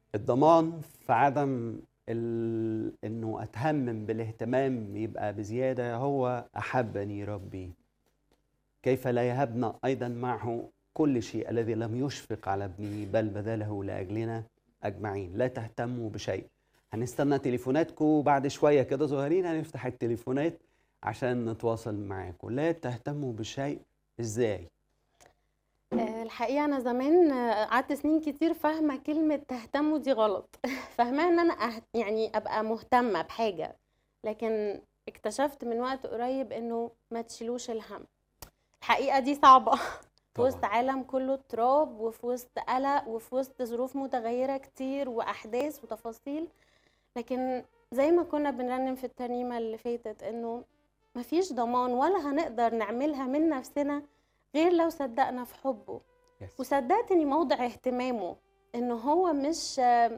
الضمان في عدم ال... انه اتهمم بالاهتمام يبقى بزياده هو احبني ربي كيف لا يهبنا ايضا معه كل شيء الذي لم يشفق على ابنه بل بذله لاجلنا اجمعين لا تهتموا بشيء هنستنى تليفوناتكم بعد شويه كده صغيرين هنفتح التليفونات عشان نتواصل معاكم لا تهتموا بشيء ازاي آه، الحقيقة أنا زمان آه، قعدت سنين كتير فاهمة كلمة تهتموا دي غلط فاهماها إن أنا أهت... يعني أبقى مهتمة بحاجة لكن اكتشفت من وقت قريب إنه ما تشيلوش الهم الحقيقة دي صعبة في وسط طبعا عالم كله اضطراب وفي وسط قلق وفي وسط ظروف متغيرة كتير وأحداث وتفاصيل لكن زي ما كنا بنرنم في الترنيمة اللي فاتت إنه مفيش ضمان ولا هنقدر نعملها من نفسنا غير لو صدقنا في حبه يس. وصدقت اني موضع اهتمامه انه هو مش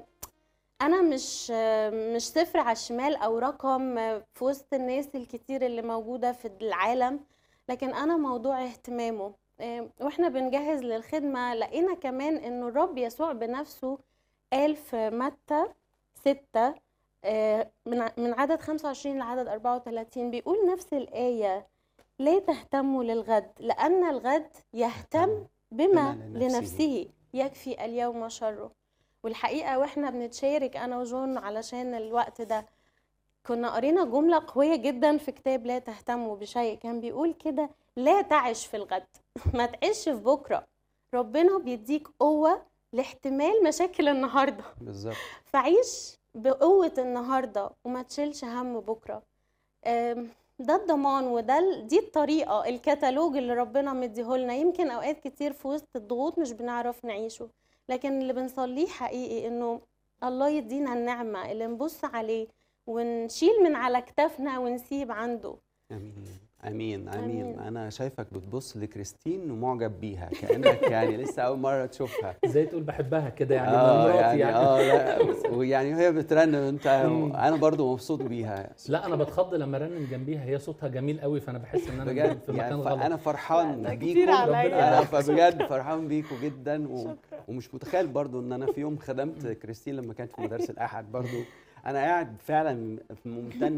انا مش مش صفر على الشمال او رقم في وسط الناس الكتير اللي موجوده في العالم لكن انا موضوع اهتمامه إيه، واحنا بنجهز للخدمه لقينا كمان انه الرب يسوع بنفسه قال في متى ستة آه، من ع- من عدد 25 لعدد 34 بيقول نفس الآية لا تهتموا للغد لأن الغد يهتم بما بما لنفسه. لنفسه يكفي اليوم شره والحقيقة واحنا بنتشارك أنا وجون علشان الوقت ده كنا قرينا جملة قوية جدا في كتاب لا تهتموا بشيء كان بيقول كده لا تعش في الغد ما تعيش في بكرة ربنا بيديك قوة لاحتمال مشاكل النهارده بالظبط فعيش بقوة النهاردة وما تشيلش هم بكرة أم، ده الضمان وده ال- دي الطريقة الكتالوج اللي ربنا مديهولنا يمكن أوقات كتير في وسط الضغوط مش بنعرف نعيشه لكن اللي بنصليه حقيقي إنه الله يدينا النعمة اللي نبص عليه ونشيل من على كتافنا ونسيب عنده امين امين امين آمين. انا شايفك بتبص لكريستين ومعجب بيها كانك يعني لسه اول مره تشوفها ازاي تقول بحبها كده يعني اه مراتي يعني يعني, اه لا ويعني وهي بترنم انت مم. انا برضو مبسوط بيها لا انا بتخض لما رنم جنبيها هي صوتها جميل قوي فانا بحس ان انا بجد في مكان يعني غلط انا فرحان ده بيكم كتير عليا. انا فبجد فرحان بيكم جدا و... شكرا ومش متخيل برضو ان انا في يوم خدمت كريستين لما كانت في مدارس الاحد برضو انا قاعد فعلا ممتن